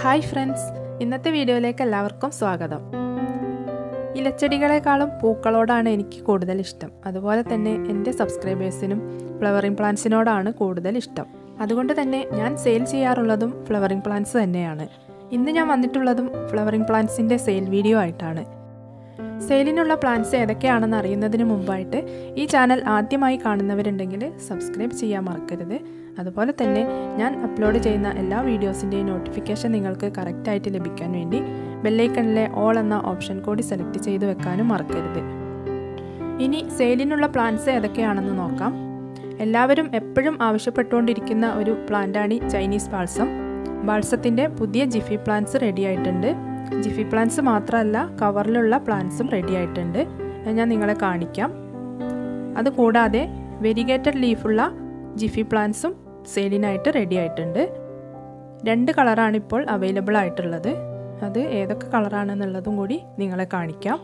hi friends ഇന്നത്തെ വീഡിയോയിലേക്ക് എല്ലാവർക്കും സ്വാഗതം ഇലച്ചെടികളെക്കാളും പൂക്കളോടാണ് എനിക്ക് കൂടുതൽ ഇഷ്ടം അതുപോലെ തന്നെ എൻ്റെ സബ്സ്ക്രൈബേഴ്സിനും ഫ്ലവറിംഗ് പ്ലാന്റ്സിനോടാണ് കൂടുതൽ ഇഷ്ടം അതുകൊണ്ട് തന്നെ ഞാൻ സെയിൽ ചെയ്യാറുള്ളതും ഫ്ലവറിംഗ് പ്ലാന്റ്സ് തന്നെയാണ് ഇന്ന് ഞാൻ വന്നിട്ടുള്ളതും ഫ്ലവറിംഗ് പ്ലാന്റ്സിൻ്റെ സെയിൽ വീഡിയോ ആയിട്ടാണ് സെയിലിനുള്ള പ്ലാൻസ് ഏതൊക്കെയാണെന്ന് അറിയുന്നതിന് മുമ്പായിട്ട് ഈ ചാനൽ ആദ്യമായി കാണുന്നവരുണ്ടെങ്കിൽ സബ്സ്ക്രൈബ് ചെയ്യാൻ മറക്കരുത് അതുപോലെ തന്നെ ഞാൻ അപ്ലോഡ് ചെയ്യുന്ന എല്ലാ വീഡിയോസിൻ്റെയും നോട്ടിഫിക്കേഷൻ നിങ്ങൾക്ക് കറക്റ്റായിട്ട് ലഭിക്കാൻ വേണ്ടി ബെല്ലൈക്കണിലെ ഓൾ എന്ന ഓപ്ഷൻ കൂടി സെലക്ട് ചെയ്ത് വെക്കാനും മറക്കരുത് ഇനി സെയിലിനുള്ള പ്ലാൻസ് ഏതൊക്കെയാണെന്ന് നോക്കാം എല്ലാവരും എപ്പോഴും ആവശ്യപ്പെട്ടുകൊണ്ടിരിക്കുന്ന ഒരു പ്ലാന്റാണ് ചൈനീസ് ബാൾസം ബാൾസത്തിൻ്റെ പുതിയ ജിഫി പ്ലാന്റ്സ് റെഡി ആയിട്ടുണ്ട് ജിഫി പ്ലാന്റ്സ് മാത്രമല്ല കവറിലുള്ള പ്ലാന്റ്സും റെഡി ആയിട്ടുണ്ട് ഞാൻ നിങ്ങളെ കാണിക്കാം അതുകൂടാതെ വെരിഗേറ്റഡ് ലീഫുള്ള ജിഫി പ്ലാന്റ്സും സെയിലിനായിട്ട് റെഡി ആയിട്ടുണ്ട് രണ്ട് കളറാണ് ഇപ്പോൾ അവൈലബിൾ ആയിട്ടുള്ളത് അത് ഏതൊക്കെ കളറാണെന്നുള്ളതും കൂടി നിങ്ങളെ കാണിക്കാം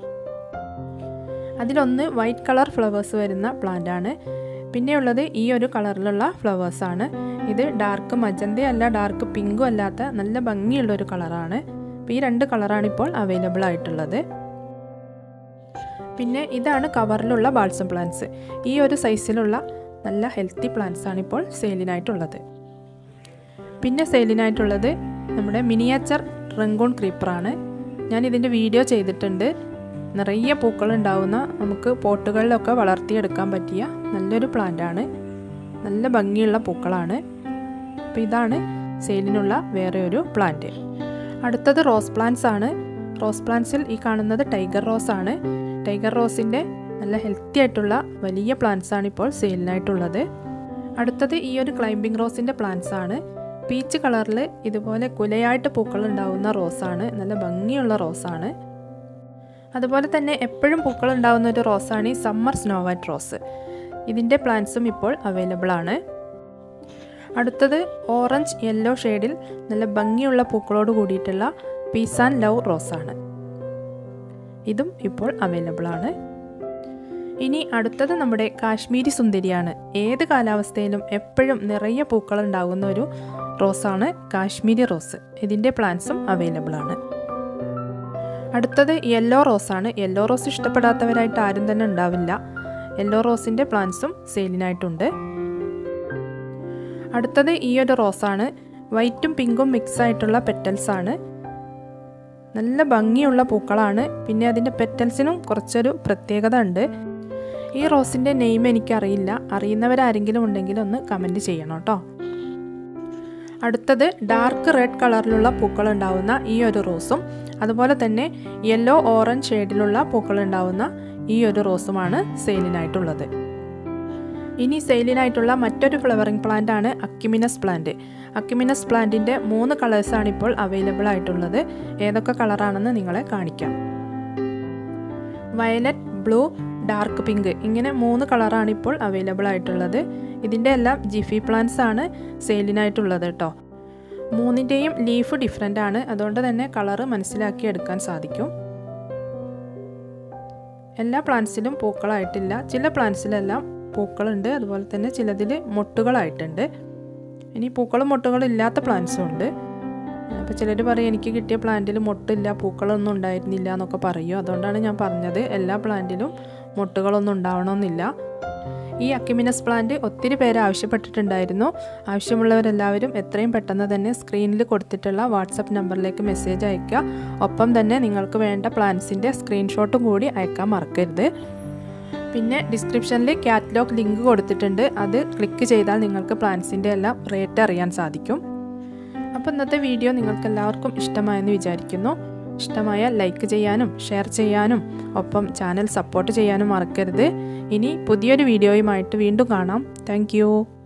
അതിലൊന്ന് വൈറ്റ് കളർ ഫ്ലവേഴ്സ് വരുന്ന പ്ലാന്റ് ആണ് പിന്നെയുള്ളത് ഈ ഒരു കളറിലുള്ള ഫ്ലവേഴ്സാണ് ഇത് ഡാർക്ക് മജന്ത അല്ല ഡാർക്ക് പിങ്കും അല്ലാത്ത നല്ല ഭംഗിയുള്ള ഒരു കളറാണ് അപ്പോൾ ഈ രണ്ട് കളറാണ് ഇപ്പോൾ അവൈലബിൾ ആയിട്ടുള്ളത് പിന്നെ ഇതാണ് കവറിലുള്ള ബാൾസം പ്ലാന്റ്സ് ഈ ഒരു സൈസിലുള്ള നല്ല ഹെൽത്തി പ്ലാന്റ്സ് ആണ് ഇപ്പോൾ സെയിലിനായിട്ടുള്ളത് പിന്നെ സെയിലിനായിട്ടുള്ളത് നമ്മുടെ മിനിയേച്ചർ റംഗൂൺ ക്രീപ്പറാണ് ഞാൻ ഇതിൻ്റെ വീഡിയോ ചെയ്തിട്ടുണ്ട് നിറയെ പൂക്കൾ ഉണ്ടാവുന്ന നമുക്ക് പോട്ടുകളിലൊക്കെ വളർത്തിയെടുക്കാൻ പറ്റിയ നല്ലൊരു പ്ലാന്റാണ് നല്ല ഭംഗിയുള്ള പൂക്കളാണ് അപ്പോൾ ഇതാണ് സെയിലിനുള്ള വേറെ ഒരു പ്ലാന്റ് അടുത്തത് റോസ് പ്ലാന്റ്സ് ആണ് റോസ് പ്ലാന്റ്സിൽ ഈ കാണുന്നത് ടൈഗർ റോസ് ആണ് ടൈഗർ റോസിൻ്റെ നല്ല ഹെൽത്തി ആയിട്ടുള്ള വലിയ പ്ലാന്റ്സ് ആണ് ഇപ്പോൾ സെയിലിനായിട്ടുള്ളത് അടുത്തത് ഈ ഒരു ക്ലൈംബിംഗ് റോസിൻ്റെ പ്ലാന്റ്സ് ആണ് പീച്ച് കളറിൽ ഇതുപോലെ കുലയായിട്ട് പൂക്കൾ ഉണ്ടാവുന്ന റോസാണ് നല്ല ഭംഗിയുള്ള റോസാണ് അതുപോലെ തന്നെ എപ്പോഴും പൂക്കൾ ഉണ്ടാവുന്ന ഒരു റോസാണ് ഈ സമ്മർ സ്നോ വൈറ്റ് റോസ് ഇതിൻ്റെ പ്ലാന്റ്സും ഇപ്പോൾ അവൈലബിൾ ആണ് അടുത്തത് ഓറഞ്ച് യെല്ലോ ഷെയ്ഡിൽ നല്ല ഭംഗിയുള്ള പൂക്കളോട് കൂടിയിട്ടുള്ള പീസ് ആൻഡ് ലവ് റോസാണ് ഇതും ഇപ്പോൾ അവൈലബിൾ ആണ് ഇനി അടുത്തത് നമ്മുടെ കാശ്മീരി സുന്ദരിയാണ് ഏത് കാലാവസ്ഥയിലും എപ്പോഴും നിറയെ പൂക്കൾ ഉണ്ടാകുന്ന ഒരു റോസാണ് കാശ്മീരി റോസ് ഇതിൻ്റെ പ്ലാന്റ്സും അവൈലബിൾ ആണ് അടുത്തത് യെല്ലോ റോസാണ് യെല്ലോ റോസ് ഇഷ്ടപ്പെടാത്തവരായിട്ട് ആരും തന്നെ ഉണ്ടാവില്ല യെല്ലോ റോസിൻ്റെ പ്ലാന്റ്സും സെയിലിനായിട്ടുണ്ട് അടുത്തത് ഈ ഒരു റോസാണ് വൈറ്റും പിങ്കും മിക്സ് ആയിട്ടുള്ള പെറ്റൽസ് ആണ് നല്ല ഭംഗിയുള്ള പൂക്കളാണ് പിന്നെ അതിൻ്റെ പെറ്റൽസിനും കുറച്ചൊരു പ്രത്യേകത ഉണ്ട് ഈ റോസിൻ്റെ നെയിം എനിക്കറിയില്ല അറിയുന്നവരാരെങ്കിലും ഉണ്ടെങ്കിൽ ഒന്ന് കമൻറ്റ് ചെയ്യണം കേട്ടോ അടുത്തത് ഡാർക്ക് റെഡ് കളറിലുള്ള പൂക്കൾ ഉണ്ടാവുന്ന ഈ ഒരു റോസും അതുപോലെ തന്നെ യെല്ലോ ഓറഞ്ച് ഷെയ്ഡിലുള്ള പൂക്കൾ ഉണ്ടാവുന്ന ഈ ഒരു റോസുമാണ് സെയിലിനായിട്ടുള്ളത് ഇനി സെയിലിനായിട്ടുള്ള മറ്റൊരു ഫ്ലവറിംഗ് പ്ലാന്റ് ആണ് അക്യുമിനസ് പ്ലാന്റ് അക്യുമിനസ് പ്ലാന്റിൻ്റെ മൂന്ന് കളേഴ്സാണ് ഇപ്പോൾ അവൈലബിൾ ആയിട്ടുള്ളത് ഏതൊക്കെ കളറാണെന്ന് നിങ്ങളെ കാണിക്കാം വയലറ്റ് ബ്ലൂ ഡാർക്ക് പിങ്ക് ഇങ്ങനെ മൂന്ന് കളറാണ് ഇപ്പോൾ അവൈലബിൾ ആയിട്ടുള്ളത് ഇതിൻ്റെ എല്ലാം ജിഫി പ്ലാന്റ്സ് ആണ് സെയിലിനായിട്ടുള്ളത് കേട്ടോ മൂന്നിൻ്റെയും ലീഫ് ഡിഫറെൻ്റ് ആണ് അതുകൊണ്ട് തന്നെ കളറ് മനസ്സിലാക്കി എടുക്കാൻ സാധിക്കും എല്ലാ പ്ലാന്റ്സിലും പൂക്കളായിട്ടില്ല ചില പ്ലാന്റ്സിലെല്ലാം പൂക്കളുണ്ട് അതുപോലെ തന്നെ ചിലതിൽ മൊട്ടുകളായിട്ടുണ്ട് ഇനി പൂക്കളും മൊട്ടുകളും ഇല്ലാത്ത പ്ലാന്റ്സും ഉണ്ട് അപ്പോൾ ചിലർ പറയും എനിക്ക് കിട്ടിയ പ്ലാന്റിൽ മൊട്ടില്ല പൂക്കളൊന്നും ഉണ്ടായിരുന്നില്ല എന്നൊക്കെ പറയും അതുകൊണ്ടാണ് ഞാൻ പറഞ്ഞത് എല്ലാ പ്ലാന്റിലും മൊട്ടുകളൊന്നും ഉണ്ടാവണമെന്നില്ല ഈ അക്കിമിനസ് പ്ലാന്റ് ഒത്തിരി പേര് ആവശ്യപ്പെട്ടിട്ടുണ്ടായിരുന്നു ആവശ്യമുള്ളവരെല്ലാവരും എത്രയും പെട്ടെന്ന് തന്നെ സ്ക്രീനിൽ കൊടുത്തിട്ടുള്ള വാട്സപ്പ് നമ്പറിലേക്ക് മെസ്സേജ് അയയ്ക്കുക ഒപ്പം തന്നെ നിങ്ങൾക്ക് വേണ്ട പ്ലാന്റ്സിൻ്റെ സ്ക്രീൻഷോട്ടും കൂടി അയക്കാൻ മറക്കരുത് പിന്നെ ഡിസ്ക്രിപ്ഷനിൽ കാറ്റലോഗ് ലിങ്ക് കൊടുത്തിട്ടുണ്ട് അത് ക്ലിക്ക് ചെയ്താൽ നിങ്ങൾക്ക് പ്ലാന്റ്സിൻ്റെ എല്ലാം റേറ്റ് അറിയാൻ സാധിക്കും അപ്പോൾ ഇന്നത്തെ വീഡിയോ നിങ്ങൾക്ക് എല്ലാവർക്കും ഇഷ്ടമായെന്ന് വിചാരിക്കുന്നു ഇഷ്ടമായാൽ ലൈക്ക് ചെയ്യാനും ഷെയർ ചെയ്യാനും ഒപ്പം ചാനൽ സപ്പോർട്ട് ചെയ്യാനും മറക്കരുത് ഇനി പുതിയൊരു വീഡിയോയുമായിട്ട് വീണ്ടും കാണാം താങ്ക്